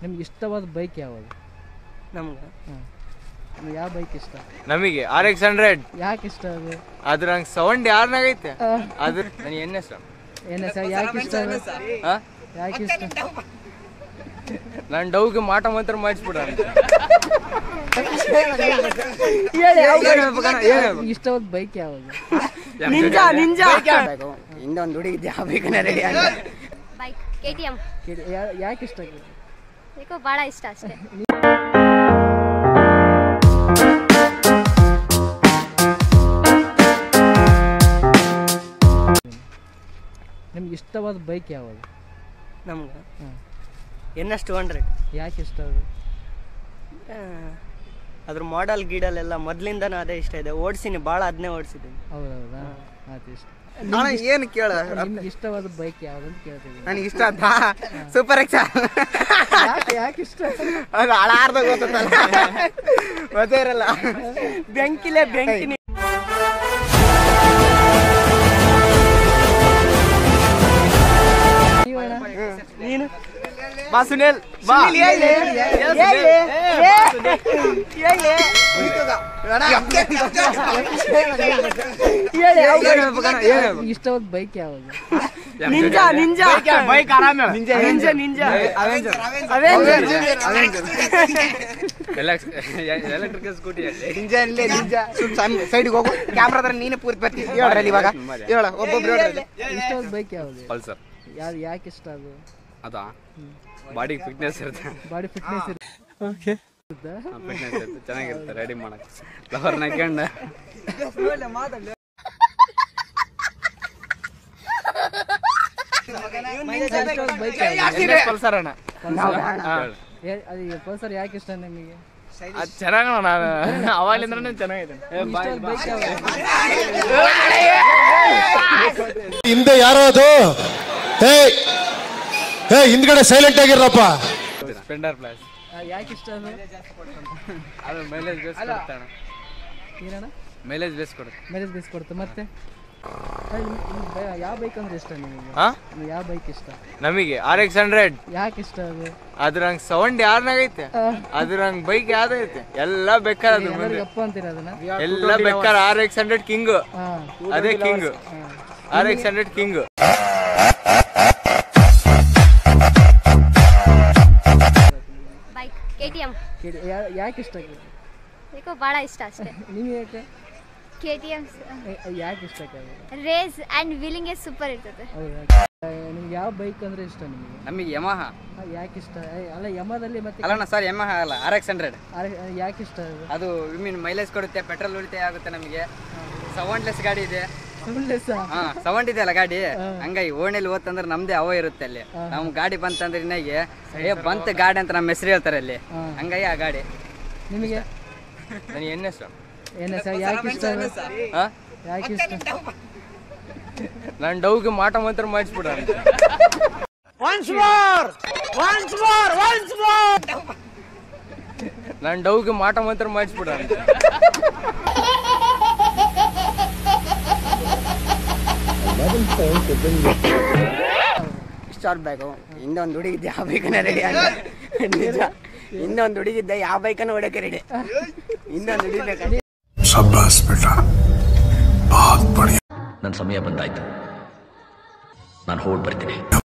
ನಿಮ್ಗೆ ಇಷ್ಟವಾದ ಬೈಕ್ ಯಾವುದು ನಮ್ಗೆ ಹಾಂ ನಿಮ್ಗೆ ಯಾವ ಬೈಕ್ ಇಷ್ಟ ನಮಗೆ ಆರ್ ಎಕ್ಸ್ ಹಂಡ್ರೆಡ್ ಯಾಕೆ ಇಷ್ಟ ಅದು ಅದ್ರ ಹಂಗೆ ಸೌಂಡ್ ಯಾರನಾಗೈತೆ ಅದ್ರ ನನಗೆ ಎನ್ ಎಸ್ ಏನೇ ಸರ್ ಯಾಕೆ ಇಷ್ಟ ಅದು ಯಾಕೆ ಇಷ್ಟ ನಾನು ಡೌಗೆ ಮಾಟ ಮಾತ್ರ ಮಾಡಿಸ್ಬಿಡ ನಿಮ್ಗೆ ಇಷ್ಟವಾದ ಬೈಕ್ ಯಾವುದು ನಿಂಜಾ ನಿಂಜಾ ಹಿಂದೆ ಒಂದು ಹುಡುಗಿ ಯಾವ ಬೇಕನ್ನ ready bike K T M ಕೇಳಿ- ಯಾ- ಯಾಕೆ ಇಷ್ಟ ಯಾಕೋ ಭಾಳ ಇಷ್ಟ ಅಷ್ಟೇ ನಿಮ್ಗೆ ಇಷ್ಟವಾದ ಬೈಕ್ ಯಾವುದು ನಮ್ಗೆ ಹಾಂ ಎನ್ ಎಸ್ ಟು ಹಂಡ್ರೆಡ್ ಯಾಕೆ ಇಷ್ಟ ಅದು ಅದ್ರ ಮಾಡಲ್ ಗೀಡಲ್ ಎಲ್ಲ ಮೊದ್ಲಿಂದನೂ ಅದೇ ಇಷ್ಟ ಇದೆ ಓಡಿಸಿನಿ ಭಾಳ ಅದನ್ನೇ ಓಡಿಸಿದ್ದೀನಿ ಹೌದೌದಾ ಆಯ್ತು ಇಷ್ಟ ಏನು ಕೇಳ ನಿಮ್ಗೆ ಇಷ್ಟವಾದ ಬೈಕ್ ಯಾವುದು ಅಂತ ಕೇಳ್ತಿದ್ದೀನಿ ನನಗೆ ಇಷ್ಟ ಆದ ಸೂಪರ್ ಎಕ್ಸ ಯಾಕೆ ಯಾಕೆ ಇಷ್ಟ ಅದು ಹಳಾರ್ದ ಗೊತ್ತಲ್ಲ ಮಜಾ ಇರಲ್ಲ ಬೆಂಕಿಲೇ ಬೆಂಕಿ ನೀವಣ್ಣ ನೀನು ಬಾ ಸುನಿಲ್ ಬಾ ಇಷ್ಟವಾದ ಬೈಕ್ ಯಾವುದು ನಿಂಜಾ ನಿಂಜಾ ಬೈಕ್ ಆರಾಮ Ninja Ninja electrical Scooty Ninja ಇಲ್ಲೇ ನಿಂಜ ಸೈಡ್ಗೆ ಹೋಗು ಕ್ಯಾಮ್ರಾದ್ರ ನೀನೇ ಪೂರ್ತಿ ಬರ್ತೀವಿ ಹೇಳ್ರಲ್ಲಿ ಇವಾಗ ಹೇಳ ಒಬ್ಬೊಬ್ರು ಹೇಳ್ರಲ್ಲಿ ಇಷ್ಟವಾದ ಬೈಕ್ ಯಾವುದು ಪಲ್ಸರ್ ಯಾವ್ದು ಯಾಕೆ ಇಷ್ಟ ಅದು ಅದಾ ಬಾಡಿ ಫಿಟ್ನೆಸ್ ಇರುತ್ತೆ ಬಾಡಿ ಫಿಟ್ನೆಸ್ ಓಕೆ ಫಿಟ್ನೆಸ್ ಇರುತ್ತೆ ಚೆನ್ನಾಗಿರುತ್ತೆ ರೆಡಿ ಮಾಡಕ್ಕೆ ಲವರ್ ನಕ್ಕೊಂಡ ಇಷ್ಟವಾದ ಬೈಕ್ ಯಾವುದು ಪಲ್ಸರ್ ಅಣ್ಣ ಅದು ಪಲ್ಸರ್ ಯಾಕೆ ಇಷ್ಟ ನಿಮಗೆ ಅದು ಚೆನ್ನಾಗಣ ನಾನು ಅವಾಗಲಿಂದ್ರೆ ಚೆನ್ನಾಗಿದೆ ಇಷ್ಟವಾದ ಬೈಕ್ ಯಾವುದು ಹಿಂದೆ ಯಾರೋ ಅದು ಹೇ ಹೇ ಹಿಂದ್ಗಡೆ ಸೈಲೆಂಟ್ ಆಗಿರಪ್ಪ ಸ್ಪೆಂಡರ್ ಪ್ಲಸ್ ಆ, ಯಾಕೆ ಇಷ್ಟ ಅದು ಅದು ಮೈಲೇಜ್ ಬೇಸ್ ಕೊಡುತ್ತೆ ಅಣ್ಣ ಏನಣ್ಣ ಮೈಲೇಜ್ ಬೇಸ್ ಕೊಡುತ್ತೆ ಮ್ಯಾರೇಜ್ ಬೇಸ್ ಕೊಡುತ್ತೆ ಮತ್ತೆ ಆ, ನಿಮ್- ನಿಮ್ ಬೈ- ಯಾವ ಬೈಕ್ ಅಂದ್ರೆ ಇಷ್ಟ ನಿಮಗೆ ಹಾ ನಿಮ್ಗೆ ಯಾವ ಬೈಕ್ ಇಷ್ಟ ನಮಗೆ ಆರ್ ಎಕ್ಸ್ ಹಂಡ್ರೆಡ್ ಯಾಕೆ ಇಷ್ಟ ಅದು ಅದ್ರ ಹಂಗೆ ಸೌಂಡ್ ಯಾರನಾಗೈತೆ ಅದ್ರ ಹಂಗೆ ಬೈಕ್ ಯಾವ್ದೈತೆ ಎಲ್ಲ ಬೇಕಾದ ಅದ್ರ ಮುಂದೆ ಎಲ್ಲರಿಗೆ ಅಪ್ಪ ಅಂತೀರ ಅದನ್ನ ಎಲ್ಲ ಬೇಕಾದ್ರೆ ಆರ್ ಎಕ್ಸ್ ಹಂಡ್ರೆಡ್ ಕಿಂಗ್ ಹಾ ಅದೇ king R X hundred king bike K T M ಕೇಳಿ ಯಾ- ಯಾಕೆ ಇಷ್ಟ ಯಾಕೋ ಭಾಳ ಇಷ್ಟ ಅಷ್ಟೇ ನೀವು ಯಾಕೆ ಕೆ ಟಿ ಎಮ್ ಏ, ಯಾಕೆ ಇಷ್ಟ ಅದು ರೇಸ್ ಆ್ಯಂಡ್ ವೀಲಿಂಗ್ ಸೂಪರ್ ಇರ್ತದೆ ಹೌದಾ ಆ, ನಿಮ್ಗೆ ಯಾವ ಬೈಕ್ ಅಂದ್ರೆ ಇಷ್ಟ ನಿಮಗೆ ನಮಗೆ ಯಮಹ ಆ, ಯಾಕೆ ಇಷ್ಟ ಏ, ಅಲ್ಲ ಯಮದಲ್ಲಿ ಮತ್ತೆ ಅಲ್ಲಣ್ಣ ಸರ್ ಯಮಹ ಅಲ್ಲ ಆರ್ ಎಕ್ಸ್ ಹಂಡ್ರೆಡ್ ಆ- ಆ, ಯಾಕೆ ಇಷ್ಟ ಅದು ಅದು ಮೀನ್ ಮೈಲೇಜ್ ಕೊಡುತ್ತೆ ಪೆಟ್ರೋಲ್ ಉಳಿತಾಯ ಆಗುತ್ತೆ ನಮಗೆ ಸೌಂಡ್ಲೆಸ್ ಗಾಡಿ ಇದೆ ಒಳ್ಳೆ ಸಹ ಹಾ ಸೌಂಡ್ ಇದೆ ಅಲ್ಲ ಗಾಡಿ ಹಂಗಾಗಿ ಓಣೆಲಿ ಓದ್ತಂದ್ರೆ ನಮ್ದೇ ಅವ ಇರುತ್ತೆ ಅಲ್ಲಿ ನಮ್ ಗಾಡಿ ಬಂತಂದ್ರೆ ಇನ್ನಗೆ ಏ ಬಂತ ಗಾಡಿ ಅಂತ ನಮ್ಮ ಹೆಸರು ಹೇಳ್ತಾರೆ ಅಲ್ಲಿ ಹಂಗಾಗಿ ಆ ಗಾಡಿ ನಿಮಗೆ ನನಗೆ ಎನ್ ಎಸ್ ಏನೇ ಸರ್ ಯಾಕೆ ಇಷ್ಟ ಅದು? ಯಾಕೆ ಇಷ್ಟ ನಾನು ಡೌಗೆ ಮಾಟ ಮಾತ್ರ ಮಾಡಿಸ್ಬಿಡ ನಾನು ಡೌಗೆ ಮಾಟ ಮಾತ್ರ ಮಾಡಿಸ್ಬಿಡ ಸ್ಟಾರ್ ಬ್ಯಾಗು ಹಿಂದೆ ಒಂದು ಹುಡುಗಿದ್ದೆ ಯಾವ ಬೈಕನ್ನ ರೆಡಿ ನಿಜ ಹಿಂದೆ ಒಂದು ಹುಡುಗಿದ್ದೆ ಯಾವ ಬೈಕನ್ನ ಹೊಡಕ್ಕೆ ರೆಡಿ ಹಿಂದೆ ಒಂದು ಹುಡುಗಿ शाबाश बेटा बहुत बढ़िया ನನ್ನ ಸಮಯ ಬಂದಾಯ್ತು ನಾನು ಹೊರಡ್ ಬರ್ತೀನಿ